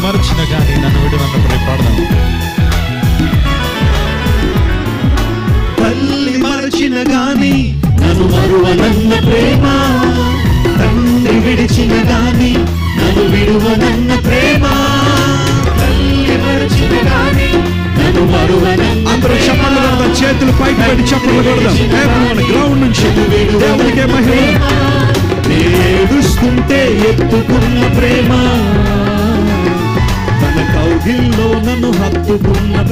మరచిన కానీ నన్ను విడువన్న ప్రే- ప్రార్థన తల్లి మరచిన గాని నన్ను మరువనన్న ప్రేమ తండ్రి విడిచిన గాని నన్ను విడువనన్న ప్రేమ తల్లి మరచిన గాని నన్ను మరువనన్న అందరూ చప్పట్లు కొడదాం చేతులు పైకి పెట్టి చప్పట్లు కొడదాం everyone, గ్రౌండ్ నుంచి దేవునికే మహిమ ఏడుస్తుంటే ఎత్తుకున్న ప్రేమ తన కౌగిల్లో నన్ను హత్తుకున్న